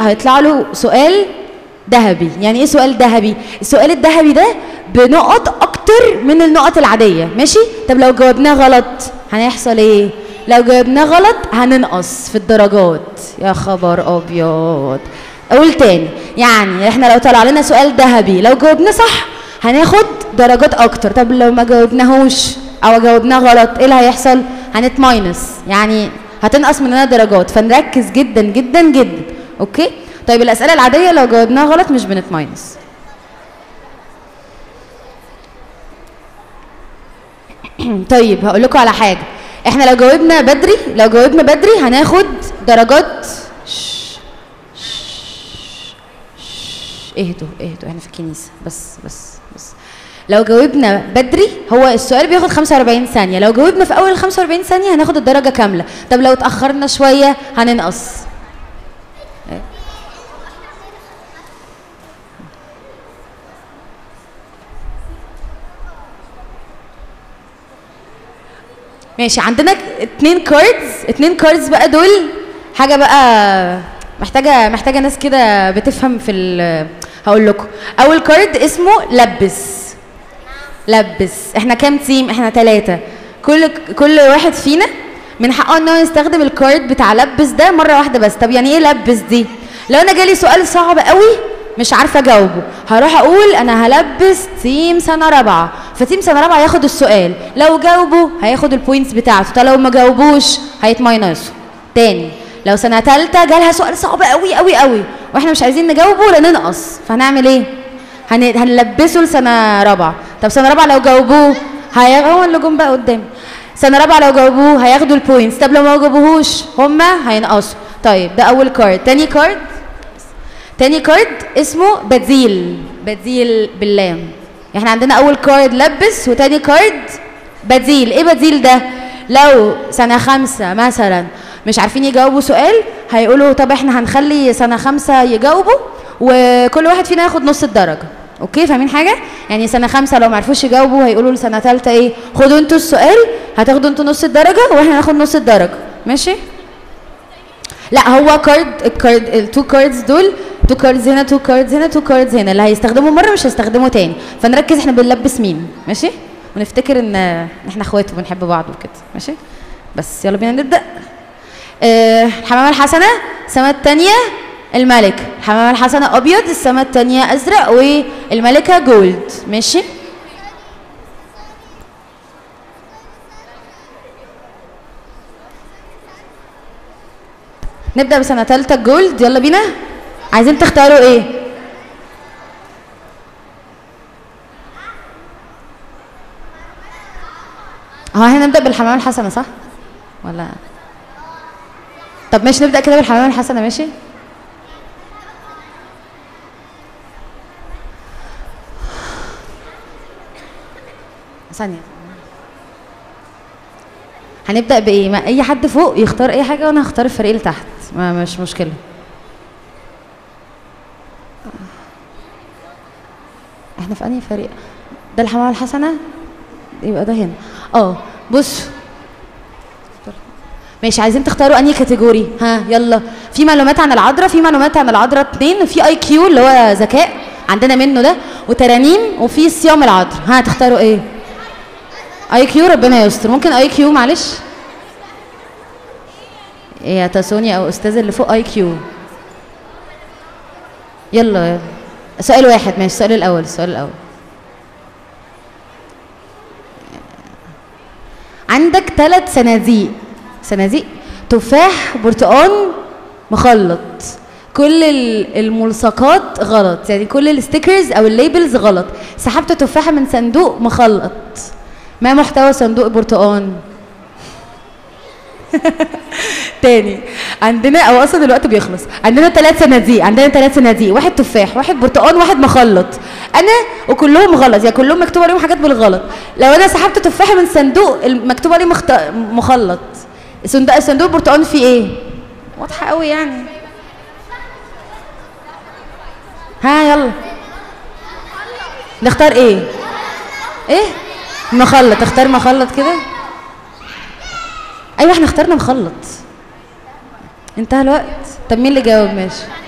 هيطلع له سؤال ذهبي يعني ايه سؤال ذهبي السؤال الذهبي ده بنقط اكتر من النقط العاديه ماشي طب لو جاوبناه غلط هنحصل ايه لو جاوبناه غلط هننقص في الدرجات يا خبر ابيض اقول تاني يعني احنا لو طلع لنا سؤال ذهبي لو جاوبناه صح هناخد درجات اكتر طب لو ما جاوبناهوش او جاوبناه غلط ايه اللي هيحصل هنتماينس يعني هتنقص مننا درجات فنركز جدا جدا جدا اوكي طيب الاسئله العاديه لو جاوبناها غلط مش بنتماينس طيب هقول لكم على حاجه احنا لو جاوبنا بدري لو جاوبنا بدري هناخد درجات شش- شش- شش. اهدوا اهدوا احنا في الكنيسه بس بس بس لو جاوبنا بدري هو السؤال بياخد 45 ثانيه لو جاوبنا في اول ال 45 ثانيه هناخد الدرجه كامله طب لو اتاخرنا شويه هننقص ماشي عندنا اتنين كاردز اتنين كاردز بقى دول حاجه بقى محتاجه محتاجه ناس كده بتفهم في ال هقول لكم اول كارد اسمه لبس لبس احنا كام تيم احنا ثلاثة كل كل واحد فينا من حقه ان هو يستخدم الكارد بتاع لبس ده مره واحده بس طب يعني ايه لبس دي لو انا جالي سؤال صعب قوي مش عارفه اجاوبه هروح اقول انا هلبس تيم سنه رابعه فتيم سنه رابعه ياخد السؤال لو جاوبه هياخد البوينتس بتاعته طب لو ما جاوبوش هيتماينسوا تاني لو سنه ثالثه جالها سؤال صعب قوي قوي قوي واحنا مش عايزين نجاوبه ولا ننقص فهنعمل ايه هن... هنلبسه لسنه رابعه طب سنه رابعه لو جاوبوه هي... هو اللي جم بقى قدامي سنه رابعه لو جاوبوه هياخدوا البوينتس طب لو ما جاوبوهوش هما هينقصوا طيب ده اول كارد تاني كارد تاني كارد اسمه بديل بديل باللام احنا عندنا اول كارد لبس وتاني كارد بديل ايه بديل ده لو سنه خمسة مثلا مش عارفين يجاوبوا سؤال هيقولوا طب احنا هنخلي سنه خمسة يجاوبوا وكل واحد فينا ياخد نص الدرجه اوكي فاهمين حاجه يعني سنه خمسة لو ما عرفوش يجاوبوا هيقولوا لسنه ثالثه ايه خدوا انتوا السؤال هتاخدوا انتوا نص الدرجه واحنا هناخد نص الدرجه ماشي لا هو كارد الكارد التو كاردز دول تو كاردز هنا تو كاردز هنا تو كاردز هنا اللي هيستخدمه مره مش هيستخدمه تاني فنركز احنا بنلبس مين ماشي ونفتكر ان احنا اخوات وبنحب بعض وكده ماشي بس يلا بينا نبدا آه، الحمامه الحسنه السماء الثانيه الملك الحمامه الحسنه ابيض السماء الثانيه ازرق والملكه جولد ماشي نبدا بسنه ثالثه جولد يلا بينا عايزين تختاروا ايه هو احنا نبدا بالحمامه الحسنه صح ولا طب ماشي نبدا كده بالحمامه الحسنه ماشي ثانيه هنبدا بايه ما اي حد فوق يختار اي حاجه وانا هختار الفريق اللي تحت ما مش مشكله احنا في انهي فريق ده الحمامه الحسنه يبقى ده هنا اه بص ماشي عايزين تختاروا انهي كاتيجوري ها يلا في معلومات عن العذراء في معلومات عن العذراء اتنين وفي اي كيو اللي هو ذكاء عندنا منه ده وترانيم وفي صيام العذراء ها تختاروا ايه اي كيو ربنا يستر ممكن اي كيو معلش ايه يا تاسوني او استاذ اللي فوق اي كيو يلا يلا سؤال واحد ماشي السؤال الاول السؤال الاول عندك ثلاث صناديق صناديق تفاح برتقال مخلط كل ال- الملصقات غلط يعني كل الستيكرز او الليبلز غلط سحبت تفاحه من صندوق مخلط ما محتوى صندوق برتقال تاني عندنا او اصلا الوقت بيخلص عندنا ثلاث صناديق عندنا ثلاث صناديق واحد تفاح واحد برتقال واحد مخلط انا وكلهم غلط يعني كلهم مكتوب عليهم حاجات بالغلط لو انا سحبت تفاحه من صندوق مكتوب عليه مخت... مخلط صندوق الصندوق البرتقال فيه ايه واضحه قوي يعني ها يلا نختار ايه ايه مخلط اختار مخلط كده ايوه احنا اخترنا مخلط انتهى الوقت طب مين اللي جاوب ماشي